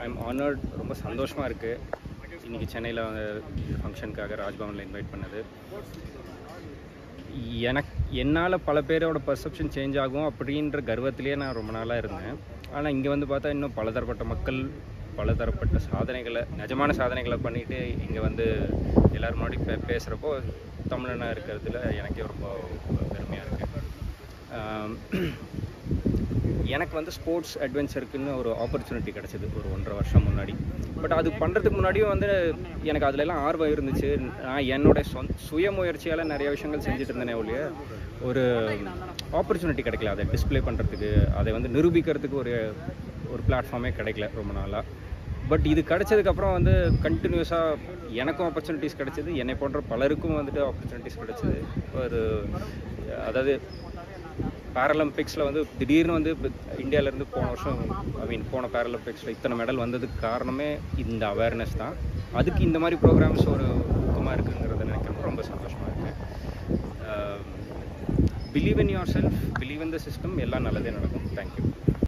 I'm honoured ரொம்ப சந்தோஷமாக இருக்குது இன்றைக்கி சென்னையில் ஃபங்க்ஷனுக்காக ராஜ்பவனில் இன்வைட் பண்ணது எனக்கு என்னால் பல பேரோட பர்செப்ஷன் சேஞ்ச் ஆகும் அப்படின்ற கர்வத்திலேயே நான் ரொம்ப நாளாக இருந்தேன் ஆனால் இங்கே வந்து பார்த்தா இன்னும் பலதரப்பட்ட மக்கள் பலதரப்பட்ட சாதனைகளை நிஜமான சாதனைகளை பண்ணிட்டு இங்கே வந்து எல்லோரும் முன்னாடி பே பேசுகிறப்போ தமிழனாக இருக்கிறதுல எனக்கே ரொம்ப பெருமையாக இருக்குது எனக்கு வந்து ஸ்போர்ட்ஸ் அட்வென்ச்சருக்குன்னு ஒரு ஆப்பர்ச்சுனிட்டி கிடச்சிது ஒரு ஒன்றரை வருஷம் முன்னாடி பட் அது பண்ணுறதுக்கு முன்னாடியும் வந்து எனக்கு அதுலலாம் ஆர்வம் இருந்துச்சு நான் என்னோட சொந்த சுய முயற்சியால் நிறைய விஷயங்கள் செஞ்சுட்டு இருந்தேனே ஒழிய ஒரு ஆப்பர்ச்சுனிட்டி கிடைக்கல அதை டிஸ்ப்ளே பண்ணுறதுக்கு அதை வந்து நிரூபிக்கிறதுக்கு ஒரு ஒரு பிளாட்ஃபார்மே கிடைக்கல ரொம்ப நாளாக பட் இது கிடைச்சதுக்கப்புறம் வந்து கண்டினியூஸாக எனக்கும் ஆப்பர்ச்சுனிட்டிஸ் கிடைச்சிது என்னை போன்ற பலருக்கும் வந்துட்டு ஆப்பர்ச்சுனிட்டிஸ் கிடைச்சிது ஒரு அதாவது பேரலம்பிக்ஸில் வந்து திடீர்னு வந்து இந்தியாவிலேருந்து போன வருஷம் ஐ மீன் போன பேரலம்பிக்ஸில் இத்தனை மெடல் வந்ததுக்கு காரணமே இந்த அவேர்னஸ் தான் அதுக்கு இந்த மாதிரி ப்ரோக்ராம்ஸ் ஒரு ஊக்கமாக இருக்குங்கிறத நினைக்கிறப்ப ரொம்ப சந்தோஷமாக இருக்குது believe in yourself believe in the system எல்லாம் நல்லதே நடக்கும் தேங்க்யூ